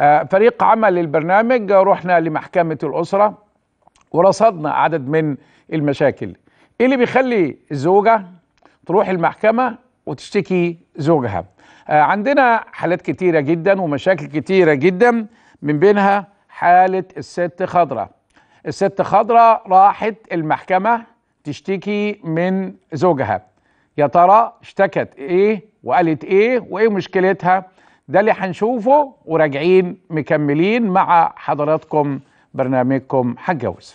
آه، فريق عمل البرنامج رحنا لمحكمة الأسرة ورصدنا عدد من المشاكل ايه اللي بيخلي الزوجة تروح المحكمة وتشتكي زوجها آه، عندنا حالات كتيرة جدا ومشاكل كتيرة جدا من بينها حالة الست خضرة الست خضرة راحت المحكمة تشتكي من زوجها يا ترى اشتكت ايه وقالت ايه وايه مشكلتها ده اللي هنشوفه وراجعين مكملين مع حضراتكم برنامجكم هتجوز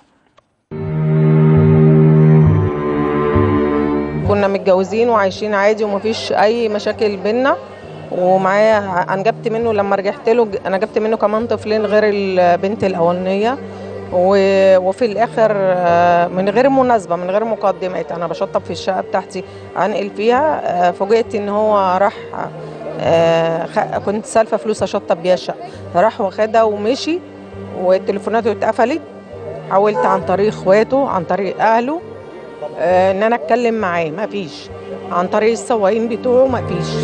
كنا متجوزين وعايشين عادي ومفيش اي مشاكل بينا ومعايا انا جبت منه لما رجعت له انا جبت منه كمان طفلين غير البنت الاولانيه و- وفي الاخر آه، من غير مناسبه من غير مقدمات انا بشطب في الشقه بتاعتي انقل فيها آه، فوجئت ان هو راح آه، خ- كنت سالفه فلوس اشطب بيها الشقه راح واخدها ومشي وتليفوناته اتقفلت حاولت عن طريق اخواته عن طريق اهله آه، ان انا اتكلم معاه مفيش عن طريق السواقين بتوعه مفيش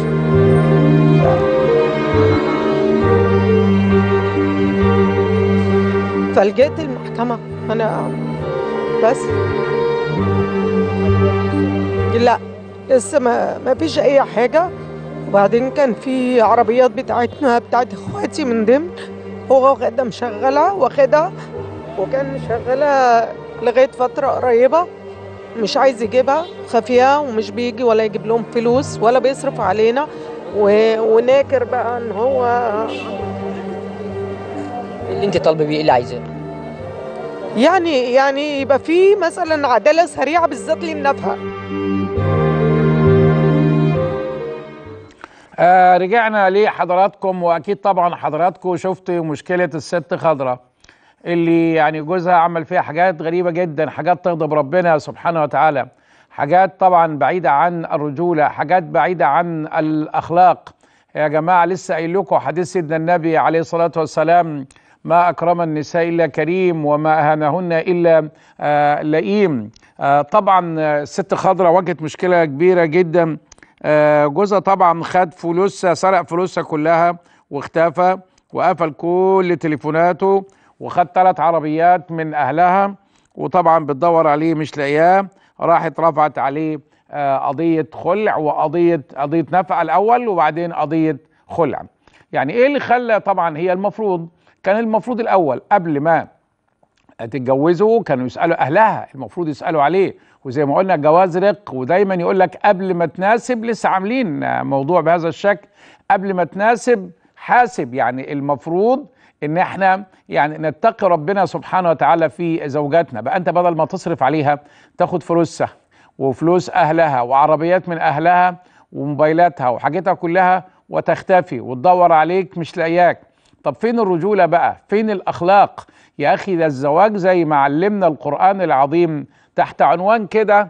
فلجأت المحكمة انا بس لا لسه ما ما فيش اي حاجة وبعدين كان في عربيات بتاعتنا بتاعت اخواتي من ضمن هو واخدها مشغلة واخدها وكان مشغلة لغاية فترة قريبة مش عايز يجيبها خافية ومش بيجي ولا يجيب لهم فلوس ولا بيصرف علينا و... وناكر بقى ان هو اللي انت طالبه بيه ايه اللي عايزاه يعني يعني يبقى في مثلا عدالة سريعة بالذات للنفقة آه رجعنا لحضراتكم واكيد طبعا حضراتكم شفتوا مشكله الست خضراء اللي يعني جوزها عمل فيها حاجات غريبه جدا حاجات تغضب ربنا سبحانه وتعالى حاجات طبعا بعيده عن الرجوله حاجات بعيده عن الاخلاق يا جماعه لسه قايل لكم حديث سيدنا النبي عليه الصلاه والسلام ما اكرم النساء الا كريم وما اهانهن الا آه لئيم آه طبعا آه، الست خضراء واجهت مشكله كبيره جدا آه، جوزها طبعا خد فلوسها سرق فلوسها كلها واختفى وقفل كل تليفوناته وخد ثلاث عربيات من اهلها وطبعا بتدور عليه مش لاقياه راحت رفعت عليه آه، قضيه خلع وقضيه قضيه نفقه الاول وبعدين قضيه خلع يعني ايه اللي خلى طبعا هي المفروض كان المفروض الاول قبل ما تتجوزوا كانوا يسالوا اهلها المفروض يسالوا عليه وزي ما قلنا جواز رق ودايما يقول لك قبل ما تناسب لسه عاملين موضوع بهذا الشكل قبل ما تناسب حاسب يعني المفروض ان احنا يعني نتقي ربنا سبحانه وتعالى في زوجاتنا بقى انت بدل ما تصرف عليها تاخد فلوسها وفلوس اهلها وعربيات من اهلها وموبايلاتها وحاجتها كلها وتختفي وتدور عليك مش لاقياك طب فين الرجولة بقى فين الأخلاق يا أخي ده الزواج زي ما علمنا القرآن العظيم تحت عنوان كده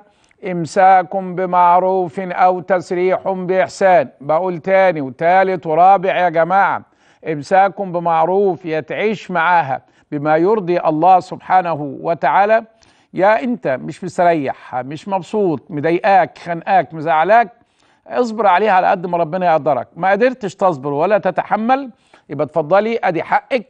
إمساك بمعروف أو تسريح بإحسان بقول تاني وتالت ورابع يا جماعة إمساك بمعروف يا تعيش معاها بما يرضي الله سبحانه وتعالى يا أنت مش مستريح مش مبسوط مضايقاك خانقاك مزعلاك اصبر عليها على قد ما ربنا يقدرك ما قدرتش تصبر ولا تتحمل يبقى اتفضلي ادي حقك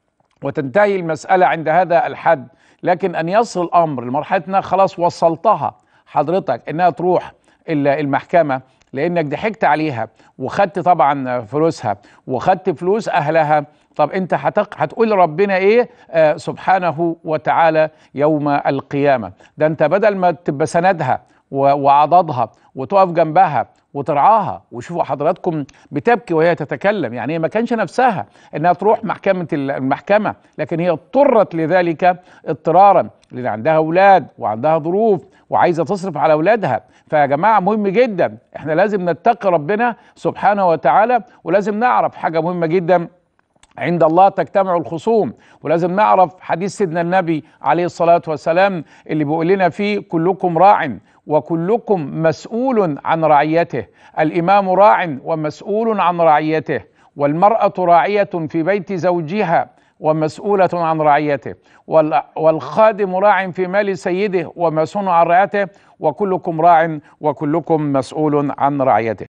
وتنتهي المسألة عند هذا الحد لكن أن يصل الأمر لمرحلة أنها خلاص وصلتها حضرتك أنها تروح ال- المحكمة لأنك ضحكت عليها وخدت طبعا فلوسها وخدت فلوس أهلها طب أنت هتق... هتقول لربنا إيه آه سبحانه وتعالى يوم القيامة ده أنت بدل ما تبقى سندها و- وعضدها وتقف جنبها وترعاها وشوفوا حضراتكم بتبكي وهي تتكلم يعني هي ما كانش نفسها انها تروح محكمه المحكمه لكن هي اضطرت لذلك اضطرارا لان عندها اولاد وعندها ظروف وعايزه تصرف على اولادها فيا جماعه مهم جدا احنا لازم نتقي ربنا سبحانه وتعالى ولازم نعرف حاجه مهمه جدا عند الله تجتمع الخصوم ولازم نعرف حديث سيدنا النبي عليه الصلاة والسلام اللي بيقول لنا فيه كلكم راع وكلكم مسؤول عن رعيته الإمام راع ومسؤول عن رعيته والمرأة راعية في بيت زوجها ومسؤولة عن رعيته وال- والخادم راع في مال سيده ومسؤول عن رعيته وكلكم راع وكلكم مسؤول عن رعيته